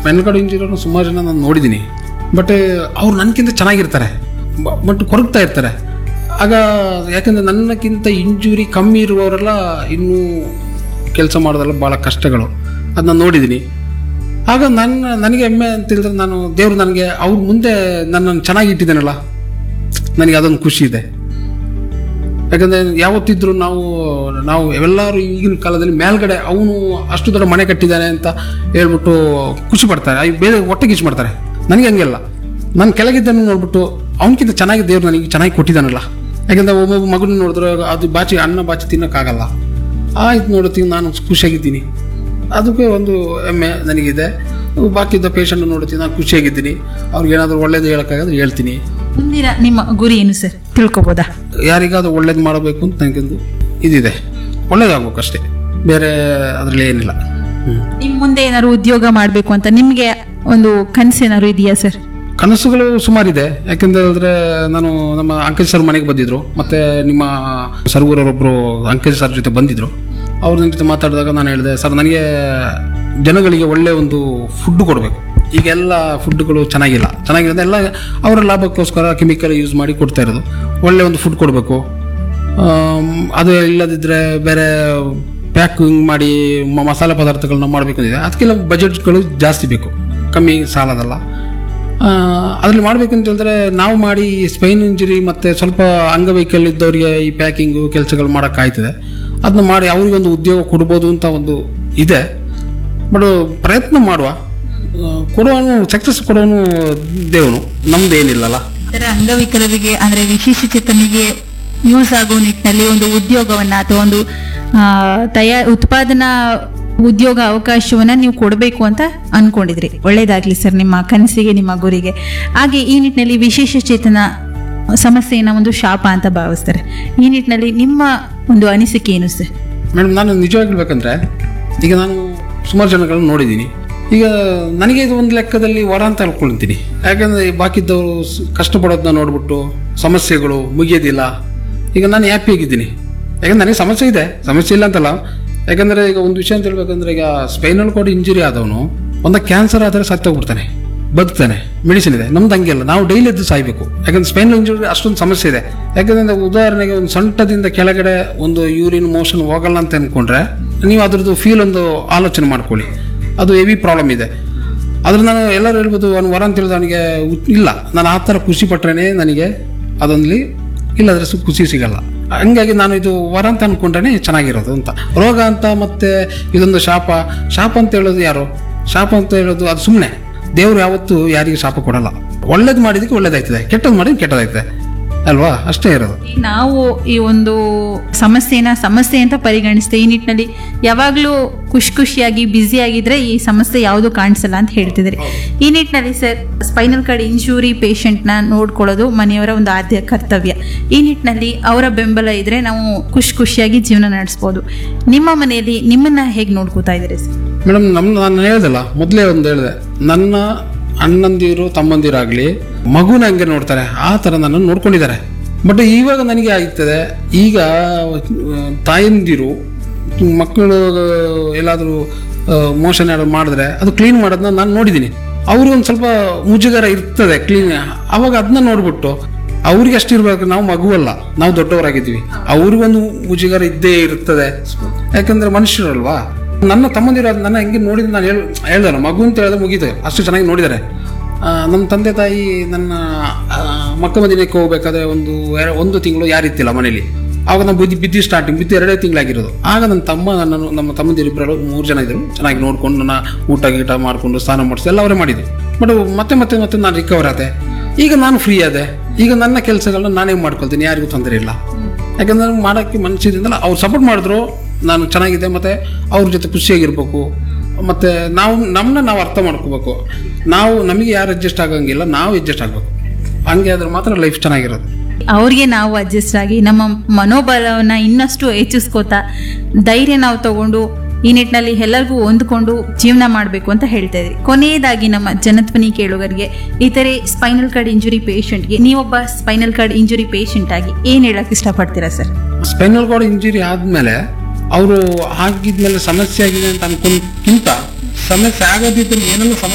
Spinal cord ಇಂಜುರಿಯನ್ನು ಸುಮಾರು ಜನ ನಾನು ನೋಡಿದ್ದೀನಿ ಬಟ್ ಅವ್ರು ನನಗಿಂತ ಚೆನ್ನಾಗಿರ್ತಾರೆ ಬಟ್ ಕೊರಗ್ತಾ ಇರ್ತಾರೆ ಆಗ ಯಾಕಂದರೆ ನನ್ನಕ್ಕಿಂತ ಇಂಜುರಿ ಕಮ್ಮಿ ಇರುವವರೆಲ್ಲ ಇನ್ನೂ ಕೆಲಸ ಮಾಡೋದೆಲ್ಲ ಭಾಳ ಕಷ್ಟಗಳು ಅದನ್ನ ನೋಡಿದ್ದೀನಿ ಆಗ ನನ್ನ ನನಗೆ ಹೆಮ್ಮೆ ಅಂತ ಹೇಳಿದ್ರೆ ನಾನು ದೇವರು ನನಗೆ ಅವ್ರ ಮುಂದೆ ನನ್ನನ್ನು ಚೆನ್ನಾಗಿ ಇಟ್ಟಿದ್ದಾನಲ್ಲ ನನಗೆ ಅದೊಂದು ಖುಷಿ ಇದೆ ಯಾಕಂದರೆ ಯಾವತ್ತಿದ್ರು ನಾವು ನಾವು ಎಲ್ಲರೂ ಈಗಿನ ಕಾಲದಲ್ಲಿ ಮೇಲ್ಗಡೆ ಅವನು ಅಷ್ಟು ದೊಡ್ಡ ಮನೆ ಕಟ್ಟಿದ್ದಾನೆ ಅಂತ ಹೇಳ್ಬಿಟ್ಟು ಖುಷಿ ಪಡ್ತಾರೆ ಅಯ್ಯೋ ಬೇರೆ ಹೊಟ್ಟೆ ಕಿಚ್ಚು ಮಾಡ್ತಾರೆ ನನಗೆ ಹಂಗೆಲ್ಲ ನಾನು ಕೆಳಗಿದ್ದನ್ನು ನೋಡ್ಬಿಟ್ಟು ಅವನಕ್ಕಿಂತ ಚೆನ್ನಾಗಿ ದೇವ್ರು ನನಗೆ ಚೆನ್ನಾಗಿ ಕೊಟ್ಟಿದ್ದಾನಲ್ಲ ಯಾಕಂದ್ರೆ ಒಬ್ಬೊಬ್ಬ ಮಗನ ನೋಡಿದ್ರೆ ಅದು ಬಾಚಿ ಅನ್ನ ಬಾಚಿ ತಿನ್ನೋಕ್ಕಾಗಲ್ಲ ಆಯ್ತು ನೋಡುತ್ತೀನಿ ನಾನು ಖುಷಿಯಾಗಿದ್ದೀನಿ ಅದಕ್ಕೆ ಒಂದು ಹೆಮ್ಮೆ ನನಗಿದೆ ಬಾಕಿದ್ದ ಪೇಷಂಟ್ ನೋಡುತ್ತೀನಿ ನಾನು ಖುಷಿಯಾಗಿದ್ದೀನಿ ಅವ್ರಿಗೆ ಏನಾದರೂ ಒಳ್ಳೇದು ಹೇಳೋಕ್ಕಾಗದ್ರೆ ಹೇಳ್ತೀನಿ ಮುಂದಿನ ನಿಮ್ಮ ಗುರಿ ಏನು ಸರ್ ತಿಳ್ಕೊಬೋದಾ ಯಾರಿಗಾದ್ರೂ ಒಳ್ಳೇದು ಮಾಡಬೇಕು ಅಂತ ನನಗೊಂದು ಇದಿದೆ ಒಳ್ಳೇದಾಗ್ಬೇಕು ಅಷ್ಟೇ ಬೇರೆ ಅದರಲ್ಲಿ ಏನಿಲ್ಲ ಹ್ಮ್. ನಿಮ್ ಮುಂದೆ ಏನಾದ್ರು ಉದ್ಯೋಗ ಮಾಡಬೇಕು ಅಂತ ನಿಮ್ಗೆ ಒಂದು ಕನಸು ಏನಾದ್ರು ಇದೆಯಾ ಸರ್ ಕನಸುಗಳು ಸುಮಾರಿದೆ ಯಾಕೆಂದ್ರೆ ಹೇಳಿದ್ರೆ ನಾನು ನಮ್ಮ ಅಂಕೇಶ್ ಸರ್ ಮನೆಗೆ ಬಂದಿದ್ರು ಮತ್ತೆ ನಿಮ್ಮ ಸರ್ಗೂರವರೊಬ್ಬರು ಅಂಕೇಶ್ ಸರ್ ಜೊತೆ ಬಂದಿದ್ರು ಅವ್ರ ನನ್ನ ಜೊತೆ ಮಾತಾಡಿದಾಗ ನಾನು ಹೇಳಿದೆ ಸರ್ ನನಗೆ ಜನಗಳಿಗೆ ಒಳ್ಳೆ ಒಂದು ಫುಡ್ ಕೊಡಬೇಕು ಈಗೆಲ್ಲ ಫುಡ್ಗಳು ಚೆನ್ನಾಗಿಲ್ಲ ಚೆನ್ನಾಗಿರೋದು ಎಲ್ಲ ಅವರ ಲಾಭಕ್ಕೋಸ್ಕರ ಕೆಮಿಕಲ್ ಯೂಸ್ ಮಾಡಿ ಕೊಡ್ತಾ ಇರೋದು ಒಳ್ಳೆ ಒಂದು ಫುಡ್ ಕೊಡಬೇಕು ಆಮ್, ಅದು ಇಲ್ಲದಿದ್ದರೆ ಬೇರೆ ಪ್ಯಾಕಿಂಗ್ ಮಾಡಿ ಮ- ಮಸಾಲೆ ಪದಾರ್ಥಗಳನ್ನ ಮಾಡಬೇಕು ಅಂದಿದೆ ಅದಕ್ಕೆಲ್ಲ ಬಜೆಟ್ಗಳು ಜಾಸ್ತಿ ಬೇಕು ಕಮ್ಮಿ ಸಾಲದಲ್ಲ ಅದರಲ್ಲಿ ಮಾಡಬೇಕು ಅಂತ ಹೇಳಿದ್ರೆ ನಾವು ಮಾಡಿ ಸ್ಪೈನ್ ಇಂಜುರಿ ಮತ್ತು ಸ್ವಲ್ಪ ಅಂಗವೈಕಲ್ಯ ಇದ್ದವರಿಗೆ ಈ ಪ್ಯಾಕಿಂಗು ಕೆಲಸಗಳು ಮಾಡೋಕ್ಕಾಯ್ತದೆ ಅದನ್ನ ಮಾಡಿ ಅವರಿಗೊಂದು ಉದ್ಯೋಗ ಕೊಡ್ಬೋದು ಅಂತ ಒಂದು ಇದೆ ಬಟ್ ಪ್ರಯತ್ನ ಮಾಡುವ ಆ, ಕೊಡುವನು ಸಕ್ಸಸ್ ಕೊಡೋನು ದೇವನು ನಮ್ದು ಏನಿಲ್ಲಲ್ಲ ಅದರ ಅಂಗವಿಕಲರಿಗೆ ಅಂದ್ರೆ ವಿಶೇಷಚೇತನಿಗೆ ಯೂಸ್ ಆಗೋ ನಿಟ್ಟಿನಲ್ಲಿ ಒಂದು ಉದ್ಯೋಗವನ್ನ ಅಥವಾ ಒಂದು ಆ, ತಯಾ ಉತ್ಪಾದನಾ ಉದ್ಯೋಗ ಅವಕಾಶವನ್ನ ನೀವು ಕೊಡಬೇಕು ಅಂತ ಅನ್ಕೊಂಡಿದ್ರಿ ಒಳ್ಳೇದಾಗ್ಲಿ ಸರ್ ನಿಮ್ಮ ಕನಸಿಗೆ ನಿಮ್ಮ ಗುರಿಗೆ ಹಾಗೆ ಈ ನಿಟ್ಟಿನಲ್ಲಿ ವಿಶೇಷ ಚೇತನ ಸಮಸ್ಯೆಯನ್ನ ಒಂದು ಶಾಪ ಅಂತ ಭಾವಿಸ್ತಾರೆ ಈ ನಿಟ್ಟಿನಲ್ಲಿ ನಿಮ್ಮ ಒಂದು ಅನಿಸಿಕೆ ಏನು ಸರ್ ಮೇಡಮ್ ನಾನು ನಿಜವಾಗಿ ಹೇಳ್ಬೇಕಂದ್ರೆ ಈಗ ನಾನು ಸುಮಾರು ಜನಗಳನ್ನ ನೋಡಿದ್ದೀನಿ ಈಗ ನನಗೆ ಇದು ಒಂದು ಲೆಕ್ಕದಲ್ಲಿ ವರ ಅಂತ ಅನ್ಕೊಳ್ತೀನಿ ಯಾಕಂದರೆ ಬಾಕಿದ್ದವರು ಸ್- ಕಷ್ಟಪಡೋದನ್ನ ನೋಡ್ಬಿಟ್ಟು ಸಮಸ್ಯೆಗಳು ಮುಗಿಯೋದಿಲ್ಲ ಈಗ ನಾನು ಹ್ಯಾಪಿಯಾಗಿದ್ದೀನಿ ಯಾಕಂದ್ರೆ ನನಗೆ ಸಮಸ್ಯೆ ಇದೆ ಸಮಸ್ಯೆ ಇಲ್ಲ ಅಂತಲ್ಲ ಯಾಕಂದರೆ ಈಗ ಒಂದು ವಿಷಯ ಅಂತ ಹೇಳ್ಬೇಕಂದ್ರೆ ಈಗ ಸ್ಪೈನಲ್ ಕಾರ್ಡ್ ಇಂಜುರಿ ಆದವನು ಒಂದು ಕ್ಯಾನ್ಸರ್ ಆದರೆ ಸತ್ತೋಗ್ಬಿಡ್ತಾನೆ ಬದುಕ್ತಾನೆ ಮೆಡಿಸಿನ್ ಇದೆ ನಮ್ದು ಹಂಗಿಲ್ಲ ನಾವು ಡೈಲಿ ಎದ್ದು ಸಾಯ್ಬೇಕು ಯಾಕಂದ್ರೆ ಸ್ಪೈನಲ್ ಇಂಜುರಿ ಅಷ್ಟೊಂದು ಸಮಸ್ಯೆ ಇದೆ ಯಾಕಂದ್ರೆ ಉದಾಹರಣೆಗೆ ಒಂದು ಸೊಂಟದಿಂದ ಕೆಳಗಡೆ ಒಂದು ಯೂರಿನ್ ಮೋಷನ್ ಹೋಗಲ್ಲ ಅಂತ ಅನ್ಕೊಂಡ್ರೆ ನೀವು ಅದ್ರದ್ದು ಫೀಲ್ ಒಂದು ಆಲೋಚನೆ ಮಾಡ್ಕೊಳ್ಳಿ ಅದು ಹೆವಿ ಪ್ರಾಬ್ಲಮ್ ಇದೆ ಆದ್ರೆ ನಾನು ಎಲ್ಲರೂ ಹೇಳ್ಬೋದು ಅವ್ನು ವರ ಅಂತ ಹೇಳಿದ ಅವನಿಗೆ ಇಲ್ಲ ನಾನು ಆ ಥರ ಖುಷಿ ಪಟ್ರೇನೆ ನನಗೆ ಅದೊಂದ್ಲಿ ಇಲ್ಲದ್ರೆ ಸು ಖುಷಿ ಸಿಗಲ್ಲ ಹಂಗಾಗಿ ನಾನು ಇದು ವರ ಅಂತ ಅನ್ಕೊಂಡ್ರೆ ಚೆನ್ನಾಗಿರೋದು ಅಂತ ರೋಗ ಅಂತ ಮತ್ತೆ ಇದೊಂದು ಶಾಪ ಶಾಪ ಅಂತ ಹೇಳೋದು ಯಾರು ಶಾಪ ಅಂತ ಹೇಳೋದು ಅದು ಸುಮ್ಮನೆ ದೇವ್ರು ಯಾವತ್ತೂ ಯಾರಿಗೆ ಶಾಪ ಕೊಡಲ್ಲ ಒಳ್ಳೇದು ಮಾಡಿದಕ್ಕೆ ಒಳ್ಳೇದಾಯ್ತದೆ ಕೆಟ್ಟದ್ದು ಮಾಡಿದ್ರೆ ಕೆಟ್ಟದಾಯ್ತದೆ ಅಲ್ವಾ ಅಷ್ಟೇ ಇರೋದು ನಾವು ಈ ಒಂದು ಸಮಸ್ಯೆನ ಸಮಸ್ಯೆ ಅಂತ ಪರಿಗಣಿಸ್ತೇವೆ ಈ ನಿಟ್ಟಿನಲ್ಲಿ ಯಾವಾಗಲೂ ಖುಷಿ ಖುಷಿಯಾಗಿ ಬ್ಯುಸಿ ಆಗಿದ್ರೆ ಈ ಸಮಸ್ಯೆ ಯಾವುದು ಕಾಣಿಸಲ್ಲ ಅಂತ ಹೇಳ್ತಿದ್ರಿ ಈ ನಿಟ್ಟಿನಲ್ಲಿ ಸರ್ ಸ್ಪೈನಲ್ ಕಾರ್ಡ್ ಇಂಜೂರಿ ಪೇಷಂಟ್ನ ನೋಡ್ಕೊಳ್ಳೋದು ಮನೆಯವರ ಒಂದು ಆದ್ಯ ಕರ್ತವ್ಯ ಈ ನಿಟ್ಟಿನಲ್ಲಿ ಅವರ ಬೆಂಬಲ ಇದ್ರೆ ನಾವು ಖುಷಿ ಖುಷಿಯಾಗಿ ಜೀವನ ನಡೆಸ್ಬೋದು ನಿಮ್ಮ ಮನೆಯಲ್ಲಿ ನಿಮ್ಮನ್ನ ಹೇಗೆ ನೋಡ್ಕೋತಾ ಇದ್ದೀರಿ ಸರ್ ಮೇಡಮ್ ನಮ್ಮ ನಾನು ಹೇಳ್ದಲ್ಲ ಮೊದಲೇ ಒಂದು ಹೇಳಿದೆ ನನ್ನ ಅಣ್ಣಂದಿರು ತಮ್ಮಂದಿರಾಗಲಿ ಮಗುನ ಹಂಗೆ ನೋಡ್ತಾರೆ ಆ ಥರ ನನ್ನನ್ನು ನೋಡ್ಕೊಂಡಿದ್ದಾರೆ ಬಟ್ ಇವಾಗ ನನಗೆ ಆಗ್ತದೆ ಈಗ ಆ, ತಾಯಂದಿರು ಮಕ್ಕಳು ಎಲ್ಲಾದರೂ ಮೋಷನ್ ಏನಾದ್ರು ಮಾಡಿದ್ರೆ ಅದು ಕ್ಲೀನ್ ಮಾಡೋದನ್ನ ನಾನು ನೋಡಿದ್ದೀನಿ ಅವ್ರಿಗೆ ಒಂದು ಸ್ವಲ್ಪ ಮುಜುಗರ ಇರ್ತದೆ ಕ್ಲೀನ್ ಅವಾಗ ಅದನ್ನ ನೋಡ್ಬಿಟ್ಟು ಅವ್ರಿಗೆ ಅಷ್ಟಿರ್ಬೇಕು ನಾವು ಮಗುವಲ್ಲ ನಾವು ದೊಡ್ಡವರಾಗಿದ್ದೀವಿ ಅವ್ರಿಗೊಂದು ಮುಜುಗರ ಇದ್ದೇ ಇರ್ತದೆ ಯಾಕಂದ್ರೆ ಮನುಷ್ಯರಲ್ವಾ ನನ್ನ ತಮ್ಮಂದಿರು ಅದು ನನ್ನ ಹೆಂಗೆ ನೋಡಿದ್ರೆ ನಾನು ಹೇಳ ಹೇಳ್ದಲ್ಲ ಮಗು ಅಂತ ಹೇಳಿದ್ರೆ ಮುಗೀತು ಅಷ್ಟು ಚೆನ್ನಾಗಿ ನೋಡಿದ್ದಾರೆ ಆ, ನಮ್ಮ ತಂದೆ ತಾಯಿ ನನ್ನ ಆ, ಮಕ್ಕ ಮದಿನಕ್ಕೆ ಹೋಗ್ಬೇಕಾದ್ರೆ ಒಂದು ಎರ- ಒಂದು ತಿಂಗಳು ಯಾರಿತ್ತಿಲ್ಲ ಮನೇಲಿ ಆವಾಗ ನಾವು ಬಿದ್ದು ಬಿದ್ದು ಸ್ಟಾರ್ಟಿಂಗ್ ಬಿದ್ದು ಎರಡೇ ತಿಂಗಳಾಗಿರೋದು ಆಗ ನನ್ನ ತಮ್ಮ ನನ್ನನ್ನು ನಮ್ಮ ತಮ್ಮಂದಿರಿಬ್ಬರು ಮೂರು ಜನ ಇದ್ದರು ಚೆನ್ನಾಗಿ ನೋಡ್ಕೊಂಡು ನನ್ನ ಊಟ ಗೀಟ ಮಾಡಿಕೊಂಡು ಸ್ನಾನ ಮಾಡಿಸಿ ಎಲ್ಲ ಅವರೇ ಮಾಡಿದ್ರು ಬಟ್ ಮತ್ತೆ ಮತ್ತೆ ಮತ್ತೆ ನಾನು ರಿಕವರ್ ಆದೆ ಈಗ ನಾನು ಫ್ರೀ ಆದೆ ಈಗ ನನ್ನ ಕೆಲಸಗಳನ್ನ ನಾನೇ ಮಾಡ್ಕೊಳ್ತೀನಿ ಯಾರಿಗೂ ತೊಂದರೆ ಇಲ್ಲ ಯಾಕಂದ್ರೆ ಮಾಡೋಕ್ಕೆ ಮನಸ್ಸಿದಿಂದಲ್ಲ ಅವ್ರು ಸಪೋರ್ಟ್ ಮಾಡಿದ್ರು ನಾನು ಚೆನ್ನಾಗಿದೆ ಮತ್ತು ಅವ್ರ ಜೊತೆ ಖುಷಿಯಾಗಿರ್ಬೇಕು ಮತ್ತು ನಾವು ನಮ್ಮನ್ನ ನಾವು ಅರ್ಥ ಮಾಡ್ಕೋಬೇಕು ನಾವು ನಮಗೆ ಯಾರು ಅಡ್ಜಸ್ಟ್ ಆಗಂಗಿಲ್ಲ ನಾವು ಅಡ್ಜಸ್ಟ್ ಆಗಬೇಕು ಹಂಗೆ ಆದ್ರೆ ಮಾತ್ರ ಲೈಫ್ ಚೆನ್ನಾಗಿರೋದು ಅವ್ರಿಗೆ ನಾವು ಅಡ್ಜಸ್ಟ್ ಆಗಿ ನಮ್ಮ ಮನೋಬಲವನ್ನ ಇನ್ನಷ್ಟು ಹೆಚ್ಚಿಸ್ಕೋತಾ ಧೈರ್ಯ ನಾವು ತಗೊಂಡು ಈ ನಿಟ್ಟಿನಲ್ಲಿ ಎಲ್ಲರಿಗೂ ಹೊಂದ್ಕೊಂಡು ಜೀವನ ಮಾಡಬೇಕು ಅಂತ ಹೇಳ್ತಾ ಇದ್ರಿ ಕೊನೆಯದಾಗಿ ನಮ್ಮ ಜನಧ್ವನಿ ಕೇಳುಗರಿಗೆ ಇತರೆ ಸ್ಪೈನಲ್ ಕಾರ್ಡ್ ಇಂಜುರಿ ಪೇಷಂಟ್ಗೆ ನೀವೊಬ್ಬ ಸ್ಪೈನಲ್ ಕಾರ್ಡ್ ಇಂಜುರಿ ಪೇಷಂಟ್ ಆಗಿ ಏನು ಹೇಳಕ್ ಇಷ್ಟಪಡ್ತೀರಾ ಸರ್ ಸ್ಪೈನಲ್ ಕಾರ್ಡ್ ಇಂಜುರಿ ಆದಮೇಲೆ ಅವರು ಆಗಿದ್ಮೇಲೆ ಸಮಸ್ಯೆ ಆಗಿದೆ ಅಂತ ಅನ್ಕೊಂಡ್ಕಿಂತ ಸಮಸ್ಯೆ ಆಗೋದಿದ್ದಲ್ಲಿ ಏನೆಲ್ಲ ಸಮಸ್ಯೆ